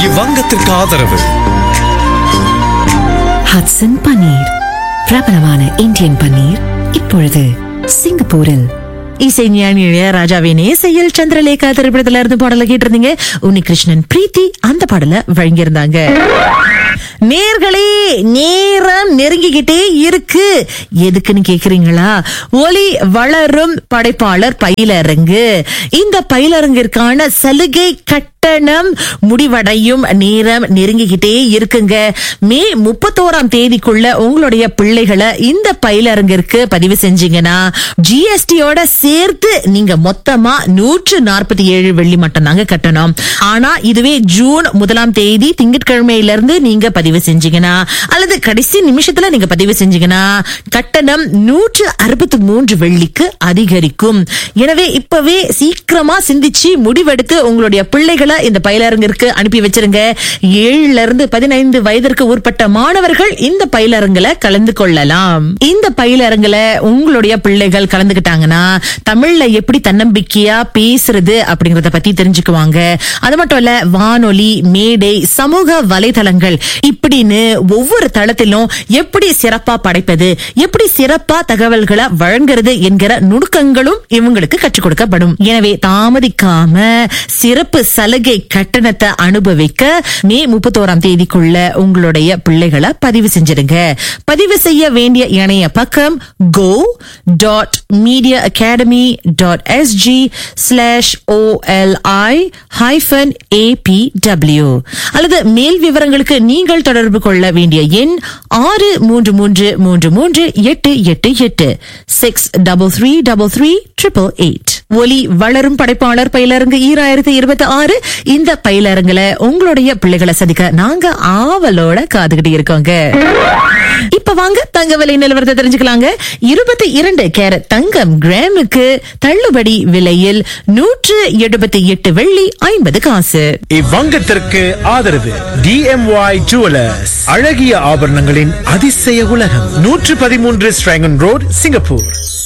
இவ்வங்கத்திற்கு ஆதரவு ஹட்சன் பன்னீர் பிரபலமான இந்தியன் பன்னீர் இப்பொழுது சிங்கப்பூரில் இசைஞானி இளையராஜாவின் இசையில் சந்திரலேகா திரைப்படத்துல இருந்து பாடல கேட்டிருந்தீங்க உன்னிகிருஷ்ணன் பிரீத்தி அந்த பாடல வழங்கியிருந்தாங்க நேர்களே நேரம் நெருங்கிக்கிட்டே இருக்கு எதுக்குன்னு கேக்குறீங்களா ஒலி வளரும் படைப்பாளர் பயிலரங்கு இந்த பயிலரங்கிற்கான சலுகை கட்டணம் முடிவடையும் நேரம் நெருங்கிக்கிட்டே இருக்குங்க மே முப்பத்தோராம் தேதிக்குள்ள உங்களுடைய பிள்ளைகளை இந்த பயிலரங்கிற்கு பதிவு செஞ்சீங்கன்னா ஜிஎஸ்டியோட சேர்த்து நீங்க மொத்தமா நூற்று நாற்பத்தி ஏழு வெள்ளி மட்டும் தாங்க கட்டணும் ஆனா இதுவே ஜூன் முதலாம் தேதி திங்கட்கிழமையில இருந்து நீங்க பதிவு செஞ்சீங்கன்னா அல்லது கடைசி நிமிஷத்துல நீங்க பதிவு செஞ்சீங்கன்னா கட்டணம் நூற்று அறுபத்தி மூன்று வெள்ளிக்கு அதிகரிக்கும் எனவே இப்பவே சீக்கிரமா சிந்திச்சு முடிவெடுத்து உங்களுடைய பிள்ளைகளை இந்த பயிலரங்கிற்கு அனுப்பி வச்சிருங்க ஏழுல இருந்து பதினைந்து வயதிற்கு உட்பட்ட மாணவர்கள் இந்த பயிலரங்குல கலந்து கொள்ளலாம் இந்த பயிலரங்குல உங்களுடைய பிள்ளைகள் கலந்துக்கிட்டாங்கன்னா தமிழ்ல எப்படி தன்னம்பிக்கையா பேசுறது அப்படிங்கறத பத்தி தெரிஞ்சுக்குவாங்க அது மட்டும் இல்ல வானொலி மேடை சமூக வலைதளங்கள் இப்படின்னு ஒவ்வொரு தளத்திலும் எப்படி சிறப்பா படைப்பது எப்படி சிறப்பா தகவல்களை வழங்குறது என்கிற நுணுக்கங்களும் இவங்களுக்கு கற்றுக் கொடுக்கப்படும் எனவே தாமதிக்காம சிறப்பு சலுகை கட்டணத்தை அனுபவிக்க மே முப்பத்தோராம் தேதிக்குள்ள உங்களுடைய பிள்ளைகளை பதிவு செஞ்சிருங்க பதிவு செய்ய வேண்டிய இணைய பக்கம் go dot media academy dot SG slash OLI hyphen ABW அல்லது மேல் விவரங்களுக்கு நீங்கள் தொடர்பு கொள்ள வேண்டிய எண் ஆறு மூன்று மூன்று மூன்று மூன்று எட்டு எட்டு எட்டு six double three double three triple eight ஒலி வளரும் படைப்பாளர் பயிலரங்கு ஈராயிரத்தி இருபத்தி ஆறு இந்த பயிலரங்குல உங்களுடைய பிள்ளைகளை சந்திக்க நாங்க ஆவலோட காதுகிட்டு இருக்கோங்க இப்ப வாங்க தங்க விலை நிலவரத்தை தெரிஞ்சுக்கலாங்க இருபத்தி இரண்டு கேரட் தங்கம் கிராமுக்கு தள்ளுபடி விலையில் நூற்று எழுபத்தி எட்டு வெள்ளி ஐம்பது காசு இவ்வங்கத்திற்கு ஆதரவு டிஎம்ஒய் ஜுவலர்ஸ் அழகிய ஆபரணங்களின் அதிசய உலகம் நூற்று பதிமூன்று ஸ்ட்ராங்கன் ரோட் சிங்கப்பூர்